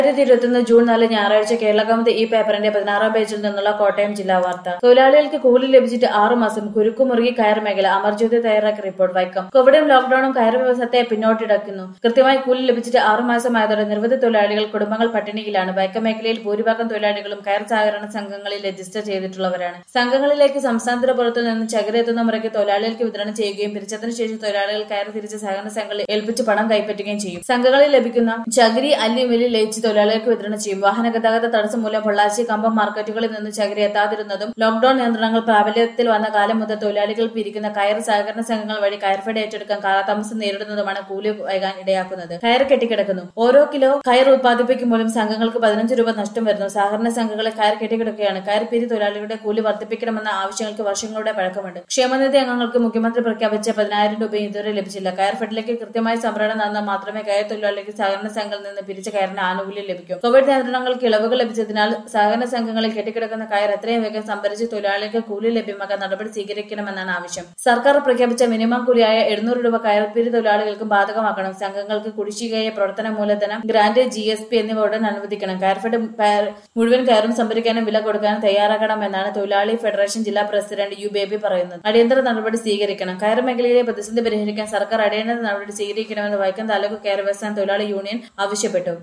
രണ്ടായിരത്തി ഇരുപത്തിയൊന്ന് ജൂൺ നാല് ഞായറാഴ്ച കേരളകൗമുദി ഈ പേപ്പറിന്റെ പതിനാറാം പേജിൽ നിന്നുള്ള കോട്ടയം ജില്ലാ വാർത്ത തൊഴിലാളികൾക്ക് കൂലി ലഭിച്ചിട്ട് ആറു മാസം കുരുക്കുമുറുകി കയർ മേഖല അമർജ്യോതി തയ്യാറാക്കിയ റിപ്പോർട്ട് വൈക്കം കോവിഡും ലോക്ഡൌണും കയർ വ്യവസായത്തെ പിന്നോട്ടിടക്കുന്നു കൃത്യമായി കൂലി ലഭിച്ചിട്ട് ആറു മാസമായതോടെ നിരവധി തൊഴിലാളികൾ കുടുംബങ്ങൾ പട്ടിണിയിലാണ് വൈക്കം മേഖലയിൽ ഭൂരിഭാഗം തൊഴിലാളികളും കയർ സഹകരണ സംഘങ്ങളിൽ രജിസ്റ്റർ ചെയ്തിട്ടുള്ളവരാണ് സംഘങ്ങളിലേക്ക് സംസ്ഥാനത്തിന് പുറത്തു നിന്ന് ചകരെത്തുന്ന മുറയ്ക്ക് തൊഴിലാളികൾക്ക് വിതരണം ചെയ്യുകയും പിരിച്ചതിനു ശേഷം തൊഴിലാളികൾ കയർ തിരിച്ച് സഹകരണ സംഘങ്ങളിൽ ഏൽപ്പിച്ച് പണം കൈപ്പറ്റുകയും ചെയ്യും സംഘങ്ങളിൽ ലഭിക്കുന്ന ചകിരി അല്ലി വലി ലയിച്ച് തൊഴിലാളികൾക്ക് വിതരണം ചെയ്യും വാഹന ഗതാഗത തടസ്സം മൂലം പൊള്ളാച്ചി കമ്പം മാർക്കറ്റുകളിൽ നിന്ന് ചകിരി എത്താതിരുന്നതും ലോക്ഡൌൺ നിയന്ത്രണങ്ങൾ പ്രാബല്യത്തിൽ വന്ന കാലം മുതൽ തൊഴിലാളികൾ പിരിക്കുന്ന കയർ സഹകരണ സംഘങ്ങൾ വഴി കയർഫെഡ് ഏറ്റെടുക്കാൻ കാലതാമസം നേരിടുന്നതുമാണ് കൂലി വൈകാൻ ഇടയാക്കുന്നത് കയർ കെട്ടിക്കിടക്കുന്നു ഓരോ കിലോ കയർ ഉത്പാദിപ്പിക്കുമ്പോഴും സംഘങ്ങൾക്ക് പതിനഞ്ച് രൂപ നഷ്ടം വരുന്നു സഹകരണ സംഘങ്ങളെ കയർ കെട്ടിക്കിടക്കുകയാണ് കയർ പിരി തൊഴിലാളികളുടെ കൂലി വർദ്ധിപ്പിക്കണമെന്ന ആവശ്യങ്ങൾക്ക് വർഷങ്ങളുടെ പഴക്കമുണ്ട് ക്ഷേമനിധി അംഗങ്ങൾക്ക് മുഖ്യമന്ത്രി പ്രഖ്യാപിച്ച പതിനായിരം രൂപയും ഇതുവരെ ലഭിച്ചില്ല കയർ ഫെഡിലേക്ക് കൃത്യമായി സംഭരണം നടന്നാൽ മാത്രമേ കയർ തൊഴിലാളിക്ക് സഹകരണ സംഘങ്ങളിൽ നിന്ന് പിരിച്ച കയറിന് ആനുകൂല്യം ലഭിക്കും കോവിഡ് നിയന്ത്രണങ്ങൾക്ക് ഇളവുകൾ ലഭിച്ചതിനാൽ സഹകരണ സംഘങ്ങളിൽ കെട്ടിക്കിടക്കുന്ന കയർ എത്രയും വേഗം സംഭരിച്ച് തൊഴിലാളികൾക്ക് കൂലി ലഭ്യമാക്കാൻ നടപടി സ്വീകരിക്കണമെന്നാണ് ആവശ്യം സർക്കാർ പ്രഖ്യാപിച്ച മിനിമം കൂലിയായ എഴുന്നൂറ് രൂപ കയർപ്പിരി തൊഴിലാളികൾക്കും ബാധകമാക്കണം സംഘങ്ങൾക്ക് കുടിശ്ശികയെ പ്രവർത്തന മൂലധനം ഗ്രാന്റ് ജി എസ് പി എന്നിവ ഉടൻ അനുവദിക്കണം കയർഫെഡ് കയർ മുഴുവൻ കയറും സംഭരിക്കാനും വില കൊടുക്കാനും തയ്യാറാക്കണമെന്നാണ് തൊഴിലാളി ഫെഡറേഷൻ ജില്ലാ പ്രസിഡന്റ് യു ബേബി പറയുന്നത് അടിയന്തര നടപടി സ്വീകരിക്കണം കയർ മേഖലയിലെ പ്രതിസന്ധി പരിഹരിക്കാൻ സർക്കാർ അടിയന്തര നടപടി സ്വീകരിക്കണമെന്ന് വൈക്കം താലൂക്ക് കയർ വ്യവസായ തൊഴിലാളി യൂണിയൻ ആവശ്യപ്പെട്ടു